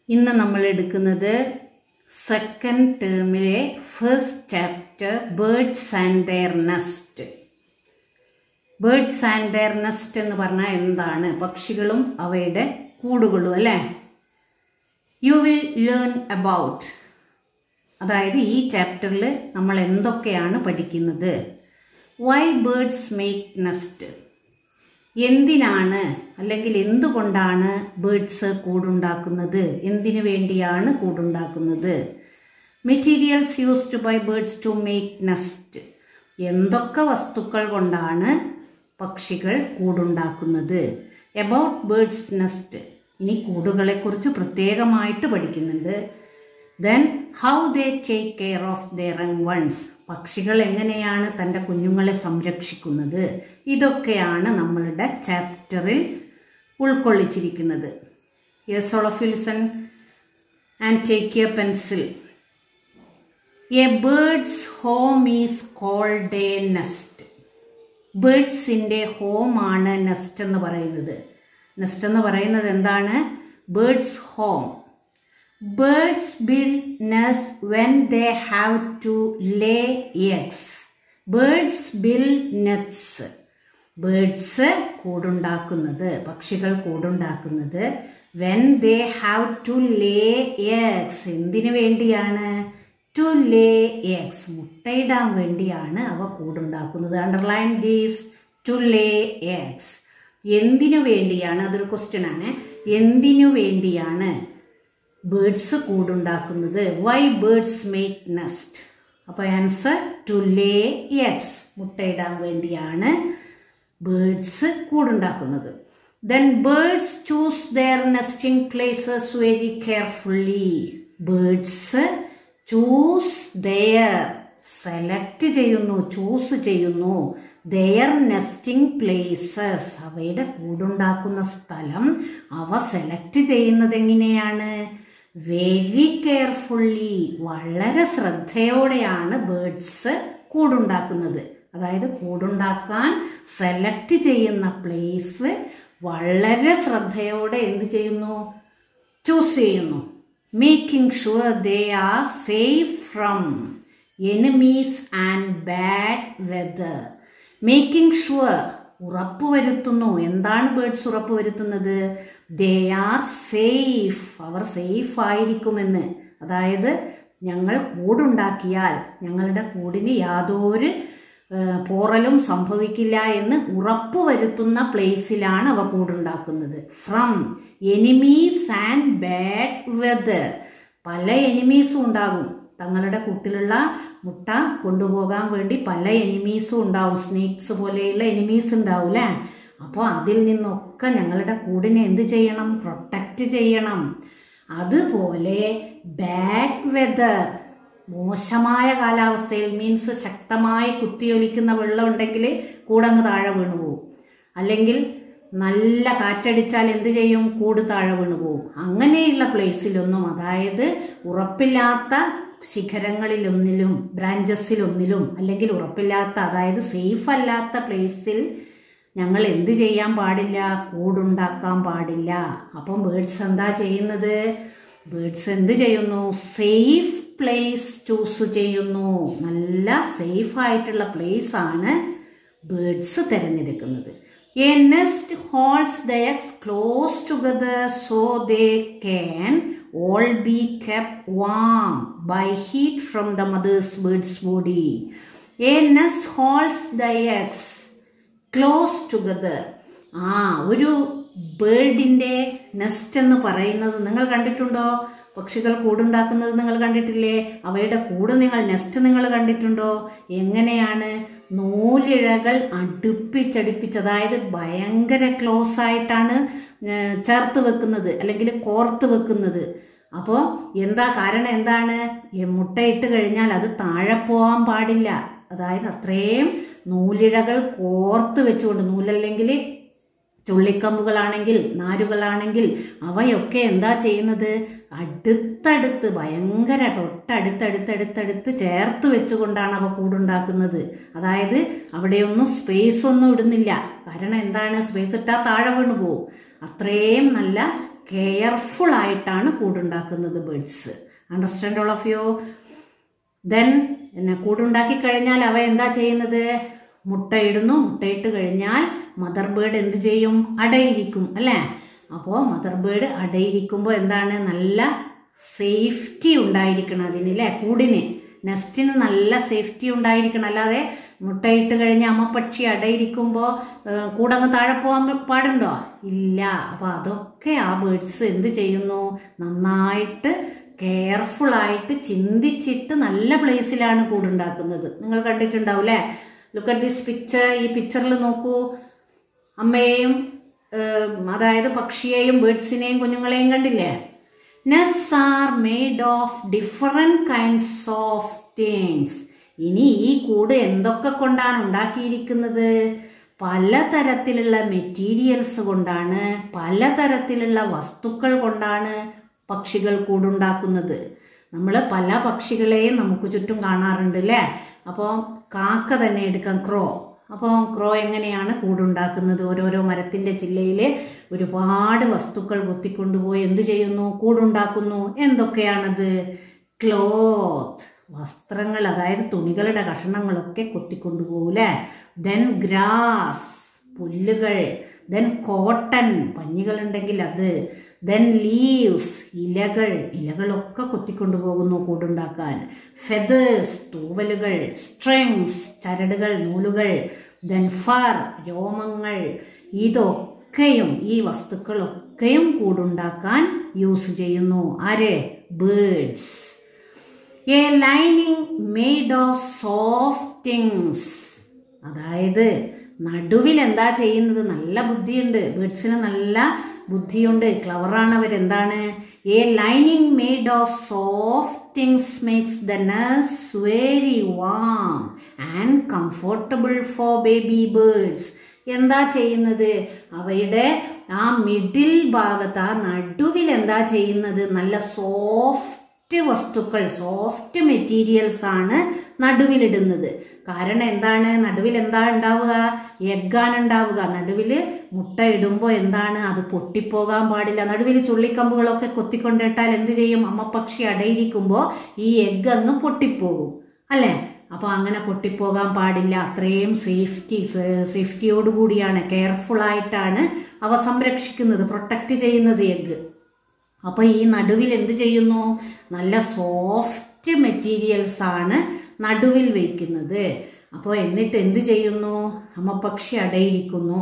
ഇന്ന് നമ്മൾ എടുക്കുന്നത് സെക്കൻഡ് ടേമിലെ first chapter birds and their nest birds and their nest എന്ന് പറഞ്ഞാൽ എന്താണ് പക്ഷികളും അവയുടെ കൂടുകളും അല്ലേ യു വിൽ ലേൺ അബൌട്ട് അതായത് ഈ ചാപ്റ്ററിൽ നമ്മൾ എന്തൊക്കെയാണ് പഠിക്കുന്നത് വൈ ബേർഡ്സ് മേക്ക് നെസ്റ്റ് എന്തിനാണ് അല്ലെങ്കിൽ എന്തുകൊണ്ടാണ് ബേർഡ്സ് കൂടുണ്ടാക്കുന്നത് എന്തിനു വേണ്ടിയാണ് കൂടുണ്ടാക്കുന്നത് materials used by birds to make nest എന്തൊക്കെ വസ്തുക്കൾ കൊണ്ടാണ് പക്ഷികൾ കൂടുണ്ടാക്കുന്നത് എബൌട്ട് ബേർഡ്സ് നെസ്റ്റ് ഇനി കൂടുകളെക്കുറിച്ച് പ്രത്യേകമായിട്ട് പഠിക്കുന്നുണ്ട് then how they take care of their young ones പക്ഷികൾ എങ്ങനെയാണ് തൻ്റെ കുഞ്ഞുങ്ങളെ സംരക്ഷിക്കുന്നത് ഇതൊക്കെയാണ് നമ്മളുടെ ചാപ്റ്ററിൽ ഉൾക്കൊള്ളിച്ചിരിക്കുന്നത് yes all of listen and take a pencil a birds home is called a nest ബേർഡ്സിൻ്റെ ഹോമാണ് നെസ്റ്റ് എന്ന് പറയുന്നത് നെസ്റ്റ് എന്ന് പറയുന്നത് എന്താണ് birds home birds build nest when they have to lay eggs birds build nests birds കൂടുണ്ടാക്കുന്നത് പക്ഷികൾ കൂടുണ്ടാക്കുന്നത് when they have to lay eggs എന്തിനു വേണ്ടിയാണ് ടു ലേ എഗ്സ് മുട്ടയിടാൻ വേണ്ടിയാണ് അവ കൂടുണ്ടാക്കുന്നത് underline these to lay eggs എന്തിനു വേണ്ടിയാണ് അതൊരു ക്വസ്റ്റ്യൻ ആണ് എന്തിനു വേണ്ടിയാണ് ബേർഡ്സ് കൂടുണ്ടാക്കുന്നത് വൈ ബേർഡ്സ് മേക്ക് നെസ്റ്റ് അപ്പോൾ ആൻസർ ടു ലേ എഗ്സ് മുട്ടയിടാൻ വേണ്ടിയാണ് ബേർഡ്സ് കൂടുണ്ടാക്കുന്നത് then birds choose their nesting places very carefully birds choose their select ചെയ്യുന്നു ചൂസ് ചെയ്യുന്നു ദെയർ നെസ്റ്റിംഗ് പ്ലേസസ് അവയുടെ കൂടുണ്ടാക്കുന്ന സ്ഥലം അവ സെലക്ട് ചെയ്യുന്നത് എങ്ങനെയാണ് വെരി കെയർഫുള്ളി വളരെ ശ്രദ്ധയോടെയാണ് ബേർഡ്സ് കൂടുണ്ടാക്കുന്നത് അതായത് കൂടുണ്ടാക്കാൻ സെലക്ട് ചെയ്യുന്ന പ്ലേസ് വളരെ ശ്രദ്ധയോടെ എന്ത് ചെയ്യുന്നു ചൂസ് ചെയ്യുന്നു making sure they are safe from enemies and bad weather making sure ഉറപ്പുവരുത്തുന്നു എന്താണ് ബേർഡ്സ് ഉറപ്പുവരുത്തുന്നത് ദേ ആർ സേഫ് അവർ സേഫ് ആയിരിക്കുമെന്ന് അതായത് ഞങ്ങൾ കൂടുണ്ടാക്കിയാൽ ഞങ്ങളുടെ കൂടിന് യാതൊരു പോറലും സംഭവിക്കില്ല എന്ന് ഉറപ്പുവരുത്തുന്ന പ്ലേസിലാണ് അവ കൂടുണ്ടാക്കുന്നത് from enemies and bad weather പല എനിമീസും ഉണ്ടാകും തങ്ങളുടെ കൂട്ടിലുള്ള മുട്ട കൊണ്ടുപോകാൻ വേണ്ടി പല എനിമീസും ഉണ്ടാവും സ്നേക്സ് പോലെയുള്ള എനിമീസ് ഉണ്ടാവും അല്ലേ അപ്പോൾ അതിൽ നിന്നൊക്കെ ഞങ്ങളുടെ കൂടിനെ എന്ത് ചെയ്യണം പ്രൊട്ടക്റ്റ് ചെയ്യണം അതുപോലെ ബാഡ് വെദർ മോശമായ കാലാവസ്ഥയിൽ മീൻസ് ശക്തമായി കുത്തിയൊലിക്കുന്ന വെള്ളം ഉണ്ടെങ്കിൽ കൂടങ്ങ് താഴെ വീണു പോകും അല്ലെങ്കിൽ നല്ല കാറ്റടിച്ചാൽ എന്ത് ചെയ്യും കൂട് താഴെ വീണു പോകും അങ്ങനെയുള്ള പ്ലേസിലൊന്നും അതായത് ഉറപ്പില്ലാത്ത ശിഖരങ്ങളിലൊന്നിലും ബ്രാഞ്ചസിലൊന്നിലും അല്ലെങ്കിൽ ഉറപ്പില്ലാത്ത അതായത് സേഫ് അല്ലാത്ത പ്ലേസിൽ ഞങ്ങൾ എന്ത് ചെയ്യാൻ പാടില്ല കൂടുണ്ടാക്കാൻ പാടില്ല അപ്പം ബേഡ്സ് എന്താ ചെയ്യുന്നത് ബേഡ്സ് എന്ത് ചെയ്യുന്നു സേഫ് പ്ലേസ് ചൂസ് ചെയ്യുന്നു നല്ല സേഫ് ആയിട്ടുള്ള പ്ലേസ് ആണ് ബേഡ്സ് തിരഞ്ഞെടുക്കുന്നത് a nest holds the eggs close together so they can all be kept warm by heat from the mother's bird's body. A nest holds the eggs close together. ആ ഒരു ബേർഡിൻ്റെ nest എന്ന് പറയുന്നത് നിങ്ങൾ കണ്ടിട്ടുണ്ടോ പക്ഷികൾ കൂടുണ്ടാക്കുന്നത് നിങ്ങൾ കണ്ടിട്ടില്ലേ അവയുടെ കൂട് നിങ്ങൾ നെസ്റ്റ് നിങ്ങൾ കണ്ടിട്ടുണ്ടോ എങ്ങനെയാണ് നൂലിഴകൾ അടുപ്പിച്ചടുപ്പിച്ച് അതായത് ഭയങ്കര ക്ലോസ് ആയിട്ടാണ് ചേർത്ത് വെക്കുന്നത് അല്ലെങ്കിൽ കോർത്ത് വെക്കുന്നത് അപ്പോൾ എന്താ കാരണം എന്താണ് മുട്ടയിട്ട് കഴിഞ്ഞാൽ അത് താഴെ പോകാൻ പാടില്ല അതായത് അത്രയും നൂലിഴകൾ കോർത്ത് വെച്ചുകൊണ്ട് നൂലല്ലെങ്കിൽ ചുള്ളിക്കമ്പുകളാണെങ്കിൽ നാരുകളാണെങ്കിൽ അവയൊക്കെ എന്താ ചെയ്യുന്നത് അടുത്തടുത്ത് ഭയങ്കര തൊട്ടടുത്തടുത്തടുത്തടുത്ത് ചേർത്ത് വെച്ചുകൊണ്ടാണ് അവ കൂടുണ്ടാക്കുന്നത് അതായത് അവിടെയൊന്നും സ്പേസ് ഒന്നും ഇടുന്നില്ല കാരണം എന്താണ് സ്പേസ് ഇട്ടാൽ താഴെ വീണു പോകും അത്രയും നല്ല കെയർഫുൾ ആയിട്ടാണ് കൂടുണ്ടാക്കുന്നത് birds understand all of you then പിന്നെ കൂടുണ്ടാക്കി കഴിഞ്ഞാൽ അവ എന്താ ചെയ്യുന്നത് മുട്ടയിടുന്നു മുട്ടയിട്ട് കഴിഞ്ഞാൽ മദർ ബേർഡ് എന്ത് ചെയ്യും അടയിരിക്കും അല്ലേ അപ്പോൾ മദർ ബേർഡ് അടയിരിക്കുമ്പോൾ എന്താണ് നല്ല സേഫ്റ്റി ഉണ്ടായിരിക്കണം അതിന് അല്ലേ കൂടിന് നെസ്റ്റിന് നല്ല സേഫ്റ്റി ഉണ്ടായിരിക്കണം അല്ലാതെ മുട്ടയിട്ട് കഴിഞ്ഞ് അമ്മപ്പക്ഷി അടയിരിക്കുമ്പോൾ കൂടങ്ങ് താഴെ പോകാൻ പാടുണ്ടോ ഇല്ല അപ്പോൾ അതൊക്കെ ആ ബേഡ്സ് എന്ത് ചെയ്യുന്നു നന്നായിട്ട് കെയർഫുൾ ആയിട്ട് ചിന്തിച്ചിട്ട് നല്ല പ്ലേസിലാണ് കൂടുണ്ടാക്കുന്നത് നിങ്ങൾ കണ്ടിട്ടുണ്ടാവും അല്ലേ ലുക്ക് അറ്റ് ദിസ് പിക്ചർ ഈ പിക്ചറിൽ നോക്കൂ അമ്മയെയും ഏം, അതായത് പക്ഷിയെയും ബേഡ്സിനെയും കുഞ്ഞുങ്ങളെയും കണ്ടില്ലേ nests are made of different kinds of things ഇനി ഈ കൂട് എന്തൊക്കെ കൊണ്ടാണ് ഉണ്ടാക്കിയിരിക്കുന്നത് പലതരത്തിലുള്ള മെറ്റീരിയൽസ് കൊണ്ടാണ് പലതരത്തിലുള്ള വസ്തുക്കൾ കൊണ്ടാണ് പക്ഷികൾ കൂടുണ്ടാക്കുന്നത് നമ്മൾ പല പക്ഷികളെയും നമുക്ക് ചുറ്റും കാണാറുണ്ട് അല്ലേ അപ്പോൾ കാക്ക തന്നെ എടുക്കാം ക്രോ അപ്പോൾ ക്രോ എങ്ങനെയാണ് കൂടുണ്ടാക്കുന്നത് ഓരോരോ മരത്തിൻ്റെ ചില്ലയിൽ ഒരുപാട് വസ്തുക്കൾ കൊത്തിക്കൊണ്ടുപോയി എന്ത് ചെയ്യുന്നു കൂടുണ്ടാക്കുന്നു എന്തൊക്കെയാണത് ക്ലോത്ത് വസ്ത്രങ്ങൾ അതായത് തുണികളുടെ കഷണങ്ങളൊക്കെ കൊത്തിക്കൊണ്ടുപോകൂലേ ദെൻ ഗ്രാസ് പുല്ലുകൾ ദെൻ കോട്ടൺ പഞ്ഞികളുണ്ടെങ്കിൽ അത് ദെൻ ലീവ്സ് ഇലകൾ ഇലകളൊക്കെ കൊത്തിക്കൊണ്ടു പോകുന്നു കൂടുണ്ടാക്കാൻ ഫെതേഴ്സ് തൂവലുകൾ സ്ട്രിങ്സ് ചരടുകൾ നൂലുകൾ ദെൻ ഫർ രോമങ്ങൾ ഇതൊക്കെയും ഈ വസ്തുക്കളൊക്കെയും കൂടുണ്ടാക്കാൻ യൂസ് ചെയ്യുന്നു ആര് birds a lining made of soft things അതായത് നടുവിൽ എന്താ ചെയ്യുന്നത് നല്ല ബുദ്ധിയുണ്ട് ബേഡ്സിന് നല്ല ബുദ്ധിയുണ്ട് ക്ലവറാണ് അവരെന്താണ് a lining made of soft things makes the nest very warm and comfortable for baby birds എന്താ ചെയ്യുന്നത് അവയുടെ ആ മിഡിൽ ഭാഗത്ത് ആ നടുവിൽ എന്താ ചെയ്യുന്നത് നല്ല സോഫ്റ്റ് വസ്തുക്കൾ സോഫ്റ്റ് മെറ്റീരിയൽസ് ആണ് നടുവിലിടുന്നത് കാരണം എന്താണ് നടുവിൽ എന്താ ഉണ്ടാവുക എഗ്ഗാണ് ഉണ്ടാവുക നടുവിൽ മുട്ട ഇടുമ്പോൾ എന്താണ് അത് പൊട്ടിപ്പോകാൻ പാടില്ല നടുവിൽ ചുള്ളിക്കമ്പുകളൊക്കെ കൊത്തിക്കൊണ്ടിട്ടാൽ എന്ത് ചെയ്യും അമ്മപ്പക്ഷി അടയിരിക്കുമ്പോൾ ഈ എഗ്ഗ് അങ്ങ് പൊട്ടിപ്പോകും അല്ലേ അപ്പോൾ അങ്ങനെ പൊട്ടിപ്പോകാൻ പാടില്ല അത്രയും സേഫ്റ്റി സേഫ്റ്റിയോട് കൂടിയാണ് കെയർഫുൾ ആയിട്ടാണ് അവ സംരക്ഷിക്കുന്നത് പ്രൊട്ടക്റ്റ് ചെയ്യുന്നത് എഗ്ഗ് അപ്പോൾ ഈ നടുവിൽ എന്ത് ചെയ്യുന്നു നല്ല സോഫ്റ്റ് മെറ്റീരിയൽസ് ആണ് നടുവിൽ വയ്ക്കുന്നത് അപ്പോൾ എന്നിട്ട് എന്ത് ചെയ്യുന്നു അമ്മപ്പക്ഷി അടയിരിക്കുന്നു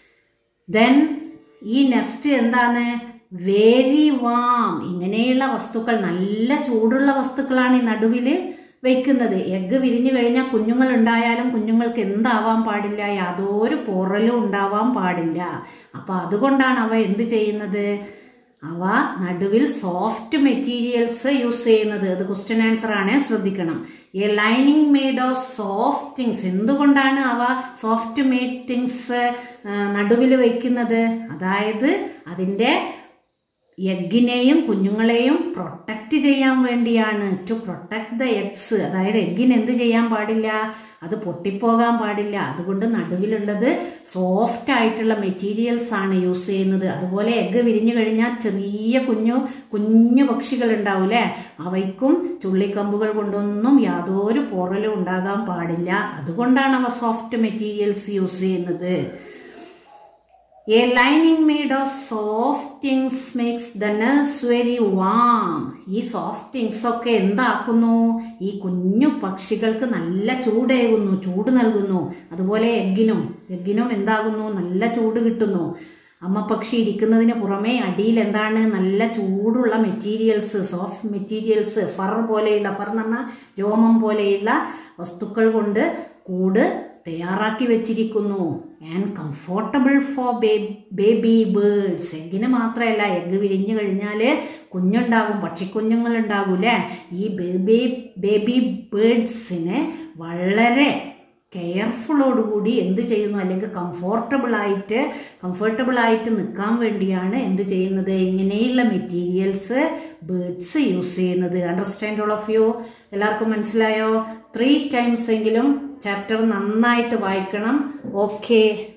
ദെൻ ഈ നെസ്റ്റ് എന്താണ് വെരി വാം ഇങ്ങനെയുള്ള വസ്തുക്കൾ നല്ല ചൂടുള്ള വസ്തുക്കളാണ് ഈ നടുവിൽ വെക്കുന്നത് എഗ്ഗ് വിരിഞ്ഞു കഴിഞ്ഞാൽ കുഞ്ഞുങ്ങൾ ഉണ്ടായാലും കുഞ്ഞുങ്ങൾക്ക് എന്താവാൻ പാടില്ല യാതൊരു പൊറലും ഉണ്ടാവാൻ പാടില്ല അപ്പൊ അതുകൊണ്ടാണ് അവ എന്ത് ചെയ്യുന്നത് അവ നടുവിൽ സോഫ്റ്റ് മെറ്റീരിയൽസ് യൂസ് ചെയ്യുന്നത് അത് ക്വസ്റ്റ്യൻ ആൻസർ ആണ് ശ്രദ്ധിക്കണം a lining made of soft things എന്തുകൊണ്ടാണ് അവ സോഫ്റ്റ് മെയ്ഡ് തിങ്സ് നടുവിൽ വയ്ക്കുന്നത് അതായത് അതിൻ്റെ എഗ്ഗിനെയും കുഞ്ഞുങ്ങളെയും പ്രൊട്ടക്റ്റ് ചെയ്യാൻ വേണ്ടിയാണ് ടു പ്രൊട്ടക്ട് ദ എഗ്സ് അതായത് എഗ്ഗിന് എന്ത് ചെയ്യാൻ പാടില്ല അത് പൊട്ടിപ്പോകാൻ പാടില്ല അതുകൊണ്ട് നടുവിലുള്ളത് സോഫ്റ്റ് ആയിട്ടുള്ള മെറ്റീരിയൽസ് ആണ് യൂസ് ചെയ്യുന്നത് അതുപോലെ എഗ്ഗ് വിരിഞ്ഞു കഴിഞ്ഞാൽ ചെറിയ കുഞ്ഞു കുഞ്ഞു പക്ഷികൾ ഉണ്ടാവൂലേ അവയ്ക്കും ചുള്ളിക്കമ്പുകൾ കൊണ്ടൊന്നും യാതൊരു പൊറലും ഉണ്ടാകാൻ പാടില്ല അതുകൊണ്ടാണ് അവ സോഫ്റ്റ് മെറ്റീരിയൽസ് യൂസ് ചെയ്യുന്നത് a lining made of soft things makes the നഴ്സ് വെരി വാം ഈ സോഫ്റ്റ് തിങ്സ് ഒക്കെ എന്താക്കുന്നു ഈ കുഞ്ഞു പക്ഷികൾക്ക് നല്ല ചൂടേകുന്നു ചൂട് നൽകുന്നു അതുപോലെ എഗ്ഗിനും എഗ്ഗിനും എന്താകുന്നു നല്ല ചൂട് കിട്ടുന്നു അമ്മ പക്ഷി ഇരിക്കുന്നതിന് പുറമെ അടിയിൽ എന്താണ് നല്ല ചൂടുള്ള മെറ്റീരിയൽസ് സോഫ്റ്റ് മെറ്റീരിയൽസ് ഫർ പോലെയുള്ള ഫർ എന്ന് പറഞ്ഞാൽ രോമം പോലെയുള്ള വസ്തുക്കൾ കൊണ്ട് കൂട് തയ്യാറാക്കി വെച്ചിരിക്കുന്നു and comfortable for baby birds എഗ്ഗിന് മാത്രമല്ല എഗ്ഗ് വിരിഞ്ഞു കഴിഞ്ഞാൽ കുഞ്ഞുണ്ടാകും പക്ഷിക്കുഞ്ഞുങ്ങൾ ഉണ്ടാകൂലേ ഈ ബേബി ബേബി ബേർഡ്സിനെ വളരെ കെയർഫുള്ളോടുകൂടി എന്ത് ചെയ്യുന്നു അല്ലെങ്കിൽ കംഫോർട്ടബിൾ ആയിട്ട് കംഫർട്ടബിൾ ആയിട്ട് നിൽക്കാൻ വേണ്ടിയാണ് എന്ത് ചെയ്യുന്നത് ഇങ്ങനെയുള്ള മെറ്റീരിയൽസ് ബേർഡ്സ് യൂസ് ചെയ്യുന്നത് അണ്ടർസ്റ്റാൻഡ് ഓൾ ഓഫ് യു എല്ലാവർക്കും മനസ്സിലായോ ത്രീ ടൈംസ് എങ്കിലും ചാപ്റ്റർ നന്നായിട്ട് വായിക്കണം ഓക്കെ